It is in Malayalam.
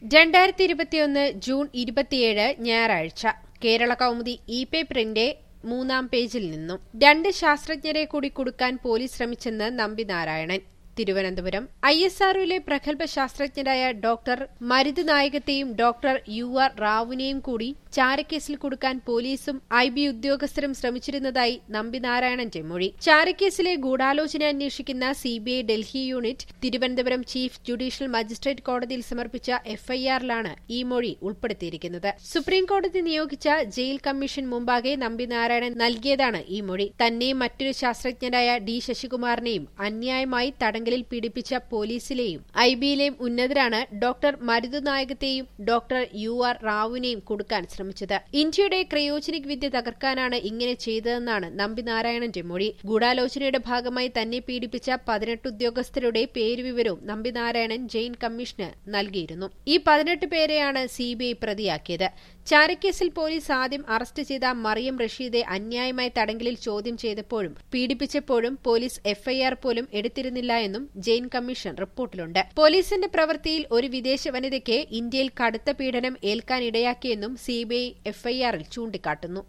രണ്ടായിരത്തി ഇരുപത്തിയൊന്ന് ജൂൺ ഇരുപത്തിയേഴ് ഞായറാഴ്ച കേരള കൗമുദി ഇ പേപ്പറിന്റെ മൂന്നാം പേജിൽ നിന്നും രണ്ട് ശാസ്ത്രജ്ഞരെ കൂടി കൊടുക്കാൻ പോലീസ് ശ്രമിച്ചെന്ന് നമ്പി നാരായണൻ തിരുവനന്തപുരം ഐ എസ് ആർഒയിലെ പ്രഗത്ഭ ശാസ്ത്രജ്ഞരായ ഡോക്ടർ മരുത് നായകത്തെയും ഡോക്ടർ യു ആർ റാവുവിനെയും കൂടി ചാരക്കേസിൽ കൊടുക്കാൻ പോലീസും ഐ ബി ഉദ്യോഗസ്ഥരും ശ്രമിച്ചിരുന്നതായി നമ്പി നാരായണൻ ചെമ്മൊഴി ചാരക്കേസിലെ ഗൂഢാലോചന അന്വേഷിക്കുന്ന CBI Delhi unit Thiruvananthapuram chief judicial magistrate കോടതിയിൽ സമർപ്പിച്ച എഫ്ഐആറിലാണ് ഈ മൊഴി ഉൾപ്പെടുത്തിയിരിക്കുന്നത് സുപ്രീംകോടതി നിയോഗിച്ച ജയിൽ കമ്മീഷൻ മുമ്പാകെ നമ്പി നാരായണൻ നൽകിയതാണ് ഈ മൊഴി തന്നെയും മറ്റൊരു ശാസ്ത്രജ്ഞരായ ഡി ശശികുമാറിനെയും അന്യായമായി തടങ്കലിൽ പീഡിപ്പിച്ച പോലീസിലെയും ഐ ബിയിലെയും ഉന്നതരാണ് ഡോക്ടർ മരുതു നായകത്തെയും ഡോക്ടർ യു ആർ റാവുവിനെയും കൊടുക്കാൻ ശ്രമിച്ചത് ഇന്ത്യയുടെ ക്രയോജനിക് വിദ്യ തകർക്കാനാണ് ഇങ്ങനെ ചെയ്തതെന്നാണ് നമ്പി നാരായണന്റെ മൊഴി ഗൂഢാലോചനയുടെ ഭാഗമായി തന്നെ പീഡിപ്പിച്ച പതിനെട്ട് ഉദ്യോഗസ്ഥരുടെ പേരുവിവരവും നമ്പി നാരായണൻ ജയിൽ കമ്മീഷന് നൽകിയിരുന്നു ഈ പതിനെട്ട് പേരെയാണ് സിബിഐ പ്രതിയാക്കിയത് ചാരക്കേസിൽ പോലീസ് ആദ്യം അറസ്റ്റ് ചെയ്ത മറിയം റഷീദെ അന്യായമായി തടങ്കലിൽ ചോദ്യം ചെയ്തപ്പോഴും പീഡിപ്പിച്ചപ്പോഴും പോലീസ് എഫ്ഐആർ പോലും എടുത്തിരുന്നില്ല എന്നും ജയിൽ കമ്മീഷൻ റിപ്പോർട്ടിലുണ്ട് പോലീസിന്റെ പ്രവൃത്തിയിൽ ഒരു വിദേശ വനിതയ്ക്ക് ഇന്ത്യയിൽ കടുത്ത പീഡനം ഏൽക്കാനിടയാക്കിയെന്നും സിബിഐ എഫ്ഐആറിൽ ചൂണ്ടിക്കാട്ടുന്നു